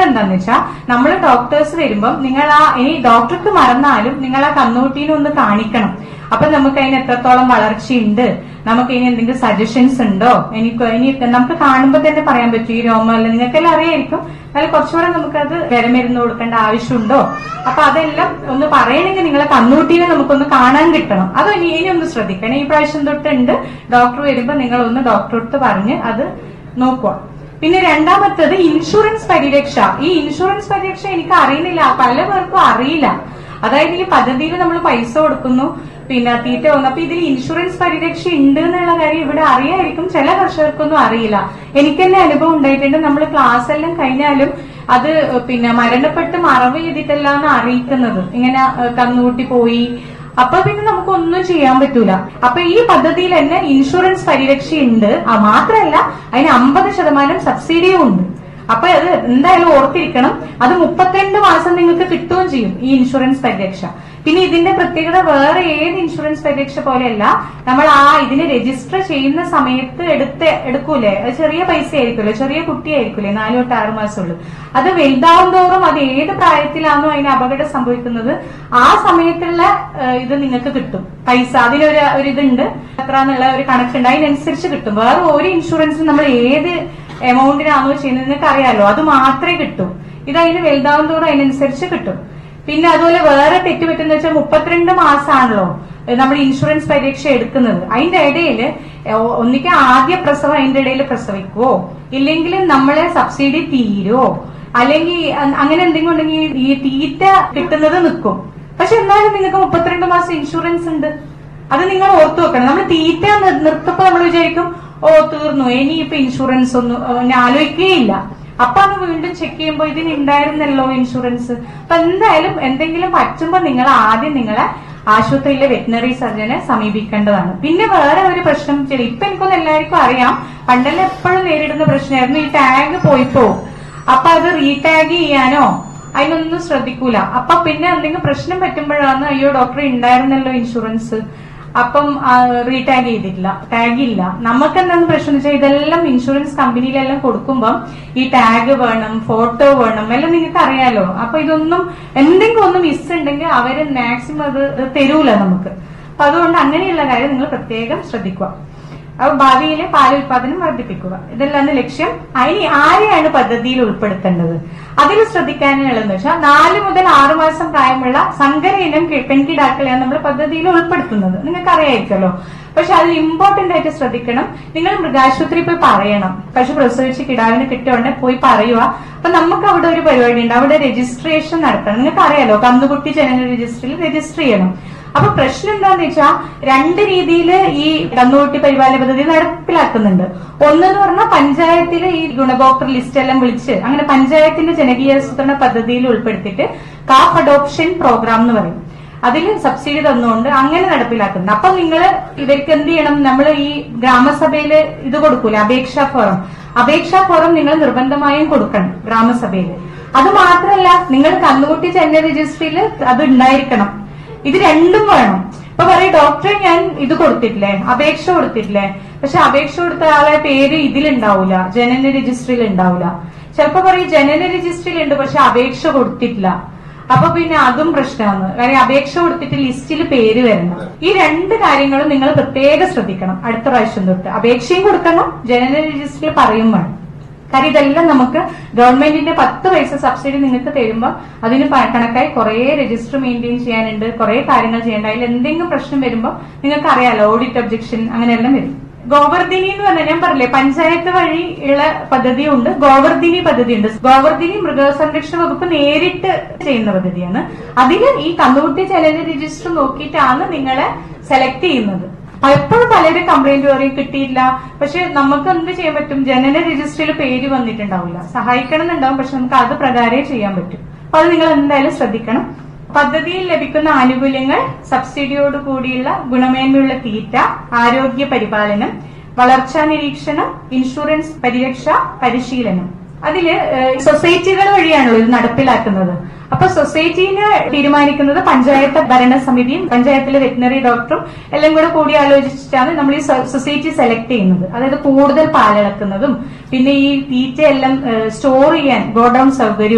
എന്താന്ന് വെച്ചാൽ നമ്മൾ ഡോക്ടേഴ്സ് വരുമ്പം നിങ്ങൾ ആ ഇനി ഡോക്ടർക്ക് മറന്നാലും നിങ്ങൾ ആ കന്നൂട്ടീനെ ഒന്ന് കാണിക്കണം അപ്പൊ നമുക്ക് അതിന് എത്രത്തോളം വളർച്ചയുണ്ട് നമുക്ക് ഇനി എന്തെങ്കിലും സജഷൻസ് ഉണ്ടോ എനിക്ക് ഇനി നമുക്ക് കാണുമ്പോൾ തന്നെ പറയാൻ പറ്റും ഈ രോമം അല്ല നിങ്ങൾക്കെല്ലാം അറിയായിരിക്കും എന്നാൽ കുറച്ചുകൂടെ നമുക്കത് വിരമരുന്ന് കൊടുക്കേണ്ട ആവശ്യമുണ്ടോ അപ്പൊ അതെല്ലാം ഒന്ന് പറയണമെങ്കിൽ നിങ്ങളെ കന്നൂട്ടീനെ നമുക്കൊന്ന് കാണാൻ കിട്ടണം അത് ഇനി ഇനി ഒന്ന് ശ്രദ്ധിക്കണം ഈ പ്രാവശ്യം തൊട്ടുണ്ട് ഡോക്ടർ വരുമ്പോൾ നിങ്ങൾ ഒന്ന് ഡോക്ടറടുത്ത് പറഞ്ഞ് അത് നോക്കുക പിന്നെ രണ്ടാമത്തത് ഇൻഷുറൻസ് പരിരക്ഷ ഈ ഇൻഷുറൻസ് പരിരക്ഷ എനിക്ക് അറിയുന്നില്ല പല പേർക്കും അറിയില്ല അതായത് ഈ പദ്ധതിയിൽ നമ്മൾ പൈസ കൊടുക്കുന്നു പിന്നെ തീറ്റ വന്നു അപ്പൊ ഇതിൽ ഇൻഷുറൻസ് പരിരക്ഷ ഉണ്ട് എന്നുള്ള കാര്യം ഇവിടെ അറിയായിരിക്കും ചില കർഷകർക്കൊന്നും അറിയില്ല എനിക്ക് തന്നെ അനുഭവം ഉണ്ടായിട്ടുണ്ട് നമ്മൾ ക്ലാസ് എല്ലാം കഴിഞ്ഞാലും അത് പിന്നെ മരണപ്പെട്ട് മറവ് ചെയ്തിട്ടല്ലാന്ന് അറിയിക്കുന്നത് ഇങ്ങനെ ഏഹ്, കന്നുകൂട്ടി പോയി അപ്പൊ പിന്നെ നമുക്ക് ഒന്നും ചെയ്യാൻ പറ്റൂല അപ്പൊ ഈ പദ്ധതിയിൽ തന്നെ ഇൻഷുറൻസ് പരിരക്ഷയുണ്ട് ആ മാത്രമല്ല അതിന് അമ്പത് ശതമാനം സബ്സിഡിയും ഉണ്ട് അപ്പൊ അത് എന്തായാലും ഓർത്തിരിക്കണം അത് മുപ്പത്തിരണ്ട് മാസം നിങ്ങൾക്ക് കിട്ടുകയും ചെയ്യും ഈ ഇൻഷുറൻസ് പരിരക്ഷ പിന്നെ ഇതിന്റെ പ്രത്യേകത വേറെ ഏത് ഇൻഷുറൻസ് പരിരക്ഷ പോലെയല്ല നമ്മൾ ആ ഇതിന് രജിസ്റ്റർ ചെയ്യുന്ന സമയത്ത് എടുത്ത് എടുക്കൂലേ അത് ചെറിയ പൈസ ആയിരിക്കുമല്ലോ ചെറിയ കുട്ടിയായിരിക്കൂലേ നാല് തൊട്ട് ആറ് മാസമുള്ളൂ അത് വലുതാവും തോറും അത് ഏത് പ്രായത്തിലാണോ അതിന് അപകടം സംഭവിക്കുന്നത് ആ സമയത്തുള്ള ഏഹ്, ഇത് നിങ്ങൾക്ക് കിട്ടും പൈസ അതിനൊരു ഒരു ഇതുണ്ട് എത്ര എന്നുള്ള ഒരു കണക്കുണ്ട് അതിനനുസരിച്ച് കിട്ടും വേറെ ഒരു ഇൻഷുറൻസും നമ്മൾ ഏത് എമൗണ്ടിനാണോ ചെയ്യുന്നത് നിങ്ങൾക്ക് അറിയാലോ അത് മാത്രമേ കിട്ടൂ ഇത് അതിന് വലുതാവും തോറും അതിനനുസരിച്ച് കിട്ടും പിന്നെ അതുപോലെ വേറെ തെറ്റ് പറ്റുന്ന വെച്ചാൽ മുപ്പത്തിരണ്ട് മാസമാണല്ലോ നമ്മൾ ഇൻഷുറൻസ് പരീക്ഷ എടുക്കുന്നത് അതിന്റെ ഇടയിൽ ഒന്നിക്ക് ആദ്യ പ്രസവം അതിന്റെ ഇടയിൽ പ്രസവിക്കുവോ ഇല്ലെങ്കിൽ നമ്മളെ സബ്സിഡി തീരുവോ അല്ലെങ്കിൽ അ- അങ്ങനെ എന്തെങ്കിലും ഉണ്ടെങ്കിൽ ഈ തീറ്റ കിട്ടുന്നത് നിൽക്കും പക്ഷെ എന്നാലും നിങ്ങൾക്ക് മുപ്പത്തിരണ്ട് മാസം ഇൻഷുറൻസ് ഉണ്ട് അത് നിങ്ങൾ ഓർത്തു വെക്കണം നമ്മൾ തീറ്റ നിർ- നിർത്തപ്പോ നമ്മൾ വിചാരിക്കും ഓ തീർന്നു ഇനിയിപ്പോ ഇൻഷുറൻസ് ഒന്നും ഏ, ഞാൻ ആലോചിക്കുകയില്ല അപ്പൊ അത് വീണ്ടും ചെക്ക് ചെയ്യുമ്പോൾ ഇതിന് ഉണ്ടായിരുന്നല്ലോ ഇൻഷുറൻസ് അപ്പൊ എന്തായാലും എന്തെങ്കിലും പറ്റുമ്പോ നിങ്ങൾ ആദ്യം നിങ്ങളെ ആശുപത്രിയിലെ വെറ്റിനറി സർജനെ സമീപിക്കേണ്ടതാണ് പിന്നെ വേറെ ഒരു പ്രശ്നം വെച്ചാൽ ഇപ്പൊ എനിക്കൊന്നും എല്ലാവർക്കും അറിയാം പണ്ടെല്ലാം എപ്പോഴും നേരിടുന്ന പ്രശ്നമായിരുന്നു ഈ ടാഗ് പോയിപ്പോ അപ്പൊ അത് റീടാഗ് ചെയ്യാനോ അതിനൊന്നും ശ്രദ്ധിക്കൂല അപ്പൊ പിന്നെ എന്തെങ്കിലും പ്രശ്നം പറ്റുമ്പോഴാണ് അയ്യോ ഡോക്ടർ ഉണ്ടായിരുന്നല്ലോ ഇൻഷുറൻസ് അപ്പം റീടാഗ് ചെയ്തിട്ടില്ല ടാഗ് ഇല്ല നമുക്ക് എന്താണ് പ്രശ്നം എന്ന് വെച്ചാൽ ഇതെല്ലാം ഇൻഷുറൻസ് കമ്പനിയിലെല്ലാം കൊടുക്കുമ്പം ഈ ടാഗ് വേണം ഫോട്ടോ വേണം എല്ലാം നിങ്ങൾക്ക് അറിയാലോ അപ്പൊ ഇതൊന്നും എന്തെങ്കിലും ഒന്ന് മിസ് ഉണ്ടെങ്കിൽ അവര് മാക്സിമം അത് തരൂല നമുക്ക് അപ്പൊ അതുകൊണ്ട് അങ്ങനെയുള്ള കാര്യം നിങ്ങൾ പ്രത്യേകം ശ്രദ്ധിക്കുക അപ്പൊ ഭാവിയിലെ പാലുൽപാദനം വർദ്ധിപ്പിക്കുക ഇതെല്ലാം ലക്ഷ്യം അതിന് ആരെയാണ് പദ്ധതിയിൽ ഉൾപ്പെടുത്തേണ്ടത് അതിൽ ശ്രദ്ധിക്കാനുള്ളതെന്ന് വെച്ചാൽ നാല് മുതൽ ആറു മാസം പ്രായമുള്ള സങ്കര ഇനം കി- പെൺകിടാക്കളെയാണ് നമ്മൾ പദ്ധതിയിൽ ഉൾപ്പെടുത്തുന്നത് നിങ്ങൾക്ക് അറിയായിരിക്കുമല്ലോ പക്ഷെ അതിൽ ഇമ്പോർട്ടന്റ് ആയിട്ട് ശ്രദ്ധിക്കണം നിങ്ങൾ മൃഗാശുപത്രി പോയി പറയണം പശു പ്രസവിച്ച് കിടാവിന് കിട്ടിയോണ്ടെ പോയി പറയുക അപ്പൊ നമുക്ക് അവിടെ ഒരു പരിപാടി ഉണ്ട് അവിടെ രജിസ്ട്രേഷൻ നടത്തണം നിങ്ങൾക്ക് അറിയാലോ കന്നുകുട്ടി ജനന രജിസ്ട്രിയിൽ രജിസ്റ്റർ ചെയ്യണം അപ്പൊ പ്രശ്നം എന്താന്ന് വെച്ചാൽ രണ്ട് രീതിയിൽ ഈ കന്നുകുട്ടി പരിപാലന പദ്ധതി നടപ്പിലാക്കുന്നുണ്ട് ഒന്നെന്ന് പറഞ്ഞാൽ പഞ്ചായത്തിലെ ഈ ഗുണഭോക്തൃ ലിസ്റ്റ് എല്ലാം വിളിച്ച് അങ്ങനെ പഞ്ചായത്തിന്റെ ജനകീയാസൂത്രണ പദ്ധതിയിൽ ഉൾപ്പെടുത്തിയിട്ട് കാഫ് അഡോപ്ഷൻ പ്രോഗ്രാം എന്ന് പറയും അതിൽ സബ്സിഡി തന്നുകൊണ്ട് അങ്ങനെ നടപ്പിലാക്കുന്നുണ്ട് അപ്പൊ നിങ്ങൾ ഇവർക്ക് എന്ത് ചെയ്യണം നമ്മൾ ഈ ഗ്രാമസഭയിൽ ഇത് കൊടുക്കൂല അപേക്ഷാ ഫോറം അപേക്ഷാ ഫോറം നിങ്ങൾ നിർബന്ധമായും കൊടുക്കണം ഗ്രാമസഭയിൽ അത് മാത്രമല്ല നിങ്ങൾ കന്നുകുട്ടി ചെന്ന രജിസ്ട്രിയിൽ അത് ഉണ്ടായിരിക്കണം ഇത് രണ്ടും വേണം ഇപ്പൊ പറയും ഡോക്ടറെ ഞാൻ ഇത് കൊടുത്തിട്ടില്ലേ അപേക്ഷ കൊടുത്തിട്ടില്ലേ പക്ഷെ അപേക്ഷ കൊടുത്ത ആളെ പേര് ഇതിലുണ്ടാവൂല ജനന രജിസ്ട്രിയിൽ ഉണ്ടാവൂല ചിലപ്പോ പറയും ജനന രജിസ്ട്രിയിൽ ഉണ്ട് പക്ഷെ അപേക്ഷ കൊടുത്തിട്ടില്ല അപ്പൊ പിന്നെ അതും പ്രശ്നമാണ് കാര്യം അപേക്ഷ കൊടുത്തിട്ട് ലിസ്റ്റിൽ പേര് വരണം ഈ രണ്ട് കാര്യങ്ങളും നിങ്ങൾ പ്രത്യേകം ശ്രദ്ധിക്കണം അടുത്ത പ്രാവശ്യം തൊട്ട് അപേക്ഷയും കൊടുക്കണം ജനന രജിസ്ട്രിയിൽ പറയും വേണം കാര്യം ഇതെല്ലാം നമുക്ക് ഗവൺമെന്റിന്റെ പത്ത് പൈസ സബ്സിഡി നിങ്ങൾക്ക് തരുമ്പോൾ അതിന് പ- കണക്കായി കുറെ രജിസ്റ്റർ മെയിൻറ്റെയിൻ ചെയ്യാനുണ്ട് കുറെ കാര്യങ്ങൾ ചെയ്യേണ്ട അതിൽ എന്തെങ്കിലും പ്രശ്നം വരുമ്പോൾ നിങ്ങൾക്ക് അറിയാലോ ഓഡിറ്റ് ഒബ്ജക്ഷൻ അങ്ങനെയെല്ലാം വരും ഗോവർധിനി എന്ന് പറഞ്ഞാൽ ഞാൻ പറഞ്ഞില്ലേ പഞ്ചായത്ത് വഴി ഉള്ള പദ്ധതിയുണ്ട് ഗോവർധിനി പദ്ധതിയുണ്ട് ഗോവർധിനി മൃഗസംരക്ഷണ വകുപ്പ് നേരിട്ട് ചെയ്യുന്ന പദ്ധതിയാണ് അതിൽ ഈ കന്നുകുട്ടി ചലന രജിസ്റ്റർ നോക്കിയിട്ടാണ് നിങ്ങളെ സെലക്ട് ചെയ്യുന്നത് എപ്പോഴും പലരും കംപ്ലൈന്റ് പറയും കിട്ടിയില്ല പക്ഷെ നമുക്ക് എന്ത് ചെയ്യാൻ പറ്റും ജനന രജിസ്ട്രിയിൽ പേര് വന്നിട്ടുണ്ടാവില്ല സഹായിക്കണം എന്നുണ്ടാവും പക്ഷെ നമുക്ക് അത് പ്രകാരമേ ചെയ്യാൻ പറ്റും അപ്പൊ അത് നിങ്ങൾ എന്തായാലും ശ്രദ്ധിക്കണം പദ്ധതിയിൽ ലഭിക്കുന്ന ആനുകൂല്യങ്ങൾ സബ്സിഡിയോട് കൂടിയുള്ള ഗുണമേന്മയുള്ള തീറ്റ ആരോഗ്യ പരിപാലനം വളർച്ചാ നിരീക്ഷണം ഇൻഷുറൻസ് പരിരക്ഷ പരിശീലനം അതില് ഏഹ്, സൊസൈറ്റികൾ വഴിയാണല്ലോ ഇത് നടപ്പിലാക്കുന്നത് അപ്പൊ സൊസൈറ്റിനെ തീരുമാനിക്കുന്നത് പഞ്ചായത്ത് ഭരണസമിതിയും പഞ്ചായത്തിലെ വെറ്റിനറി ഡോക്ടറും എല്ലാം കൂടെ കൂടി ആലോചിച്ചിട്ടാണ് നമ്മൾ ഈ സൊ- സൊസൈറ്റി സെലക്ട് ചെയ്യുന്നത് അതായത് കൂടുതൽ പാലിളക്കുന്നതും പിന്നെ ഈ തീറ്റയെല്ലാം സ്റ്റോർ ചെയ്യാൻ ഗോഡൌൺ സൗകര്യം